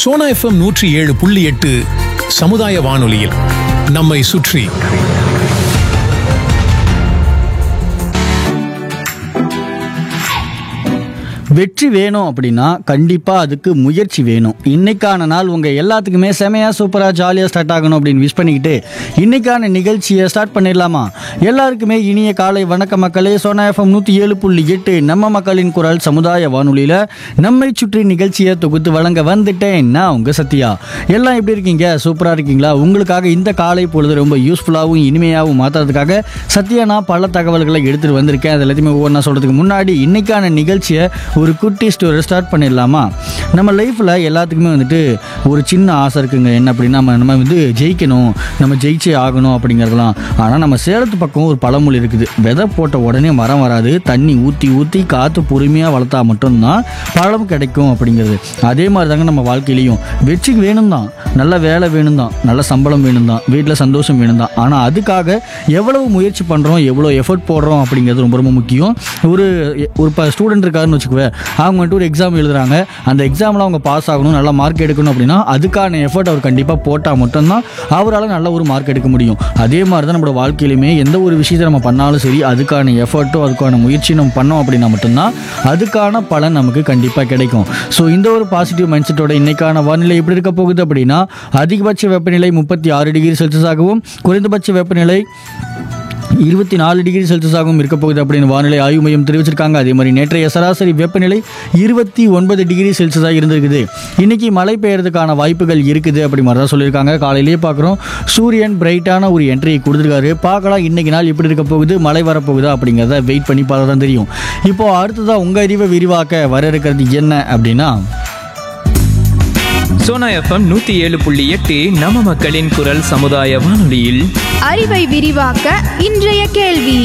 Sona FM நூற்றி ஏழு புள்ளி எட்டு சமுதாய வானொலியில் நம்மை சுற்றி வெற்றி வேணும் அப்படின்னா கண்டிப்பாக அதுக்கு முயற்சி வேணும் இன்னைக்கான நாள் உங்கள் எல்லாத்துக்குமே செமையாக சூப்பராக ஜாலியாக ஸ்டார்ட் ஆகணும் அப்படின்னு விஷ் பண்ணிக்கிட்டு இன்னைக்கான நிகழ்ச்சியை ஸ்டார்ட் பண்ணிடலாமா எல்லாருக்குமே இனிய காலை வணக்க மக்களே சோனா எஃப்எம் நூற்றி ஏழு புள்ளி எட்டு நம்ம மக்களின் குரல் சமுதாய வானொலியில் நம்மை சுற்றி நிகழ்ச்சியை தொகுத்து வழங்க வந்துட்டேன் நான் உங்கள் சத்யா எல்லாம் எப்படி இருக்கீங்க சூப்பராக இருக்கீங்களா உங்களுக்காக இந்த காலை பொழுது ரொம்ப யூஸ்ஃபுல்லாகவும் இனிமையாகவும் மாற்றுறதுக்காக சத்யா நான் பல தகவல்களை எடுத்துகிட்டு வந்திருக்கேன் அது எல்லாத்தையுமே ஒவ்வொன்றா சொல்கிறதுக்கு முன்னாடி இன்னைக்கான நிகழ்ச்சியை ஒரு குட்டி ஸ்டோரி ஸ்டார்ட் பண்ணிடலாமா நம்ம லைஃப்பில் எல்லாத்துக்குமே வந்துட்டு ஒரு சின்ன ஆசை இருக்குங்க என்ன அப்படின்னா நம்ம நம்ம வந்து ஜெயிக்கணும் நம்ம ஜெயிச்சே ஆகணும் அப்படிங்கிறதெல்லாம் ஆனால் நம்ம சேலத்து பக்கம் ஒரு பழமொழி இருக்குது விதை போட்ட உடனே மரம் வராது தண்ணி ஊற்றி ஊற்றி காற்று பொறுமையாக வளர்த்தா மட்டும்தான் பழம் கிடைக்கும் அப்படிங்கிறது அதே மாதிரி தாங்க நம்ம வாழ்க்கையிலையும் வெற்றி வேணும் தான் நல்ல வேலை வேணும் தான் நல்ல சம்பளம் வேணும் தான் வீட்டில் சந்தோஷம் வேணும் தான் ஆனால் அதுக்காக எவ்வளவு முயற்சி பண்ணுறோம் எவ்வளோ எஃபர்ட் போடுறோம் அப்படிங்கிறது ரொம்ப ரொம்ப முக்கியம் ஒரு ஒரு இப்போ ஸ்டூடெண்ட் இருக்காருன்னு வச்சுக்குவேன் அவங்க வந்துட்டு ஒரு எக்ஸாம் எழுதுறாங்க அந்த எக்ஸாமில் அவங்க பாஸ் ஆகணும் நல்ல மார்க் எடுக்கணும் அப்படின்னா அதுக்கான எஃபர்ட் அவர் கண்டிப்பாக போட்டால் மட்டும்தான் அவரால் நல்ல ஒரு மார்க் எடுக்க முடியும் அதே மாதிரி தான் நம்மளோட வாழ்க்கையிலுமே எந்த ஒரு விஷயத்தை நம்ம பண்ணாலும் சரி அதுக்கான எஃபர்ட்டோ அதுக்கான முயற்சி நம்ம பண்ணோம் அப்படின்னா மட்டும்தான் அதுக்கான பலன் நமக்கு கண்டிப்பாக கிடைக்கும் ஸோ இந்த ஒரு பாசிட்டிவ் மைண்ட் செட்டோட இன்னைக்கான வானிலை எப்படி இருக்க போகுது அப்படின்னா அதிகபட்ச வெப்பநிலை முப்பத்தி ஆறு டிகிரி செல்சியஸாகவும் குறைந்தபட்ச வெப்பநிலை இருபத்தி நாலு டிகிரி செல்சியஸாகவும் இருக்க போகுது அப்படின்னு வானிலை ஆய்வு மையம் தெரிவிச்சிருக்காங்க அதே மாதிரி நேற்றைய சராசரி வெப்பநிலை இருபத்தி ஒன்பது டிகிரி செல்சியஸாக இருந்திருக்குது இன்னைக்கு மழை பெய்யறதுக்கான வாய்ப்புகள் இருக்குது அப்படி மாதிரி தான் சொல்லியிருக்காங்க காலையிலேயே பார்க்குறோம் சூரியன் பிரைட்டான ஒரு என்ட்ரியை கொடுத்துருக்காரு பார்க்கலாம் இன்னைக்கு நாள் எப்படி இருக்க போகுது மழை வரப்போகுதா அப்படிங்கிறத வெயிட் பண்ணி பார்த்தா தான் தெரியும் இப்போ அடுத்ததாக உங்கள் அறிவை விரிவாக்க வர இருக்கிறது என்ன அப்படின்னா சோனா எஃப்எம் நூத்தி ஏழு புள்ளி எட்டு நம்ம மக்களின் குரல் சமுதாய வானொலியில் அறிவை விரிவாக்க இன்றைய கேள்வி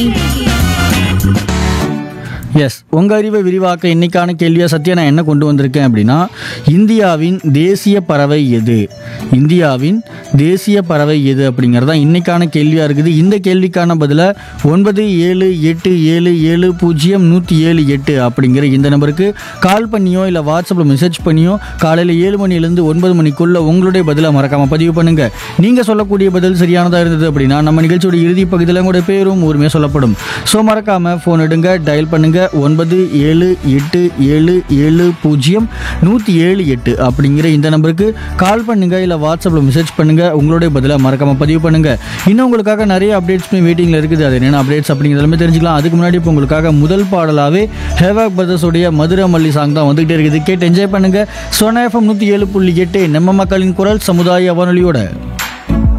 எஸ் உங்கள் அறிவை விரிவாக்க இன்னைக்கான கேள்வியாக சத்யா நான் என்ன கொண்டு வந்திருக்கேன் அப்படின்னா இந்தியாவின் தேசிய பறவை எது இந்தியாவின் தேசிய பறவை எது அப்படிங்கிறது தான் இன்னைக்கான கேள்வியாக இருக்குது இந்த கேள்விக்கான பதிலை ஒன்பது ஏழு எட்டு ஏழு ஏழு பூஜ்ஜியம் நூற்றி ஏழு எட்டு அப்படிங்கிற இந்த நம்பருக்கு கால் பண்ணியோ இல்லை வாட்ஸ்அப்பில் மெசேஜ் பண்ணியோ காலையில் ஏழு மணிலேருந்து ஒன்பது மணிக்குள்ளே உங்களுடைய பதிலை மறக்காமல் பதிவு பண்ணுங்கள் நீங்கள் சொல்லக்கூடிய பதில் சரியானதாக இருந்தது அப்படின்னா நம்ம நிகழ்ச்சியோட இறுதி பகுதியில் உங்களுடைய பேரும் ஊருமே சொல்லப்படும் ஸோ மறக்காமல் ஃபோன் எடுங்க டயல் பண்ணுங்க ஒன்பது ஏழு எட்டு ஏழு ஏழு பூஜ்ஜியம் நூற்றி ஏழு எட்டு அப்படிங்கிற இந்த நம்பருக்கு கால் பண்ணுங்க இல்லை வாட்ஸ்அப்பில் மெசேஜ் பண்ணுங்க உங்களுடைய பதிலாக மறக்காம பதிவு பண்ணுங்க இன்னும் உங்களுக்காக நிறைய அப்டேட்ஸ்மே வெயிட்டிங்கில் இருக்குது அது என்னென்ன அப்டேட்ஸ் அப்படிங்கிறது எல்லாமே தெரிஞ்சுக்கலாம் அதுக்கு முன்னாடி இப்போ உங்களுக்காக முதல் பாடலாகவே ஹேவாக் பிரதர்ஸோடைய மதுரை மல்லி சாங் தான் வந்துகிட்டே இருக்குது கேட்டு என்ஜாய் பண்ணுங்க சோனா எஃப்எம் நூற்றி ஏழு புள்ளி எட்டு நம்ம மக்களின் குரல் சமுதாய வானொலியோட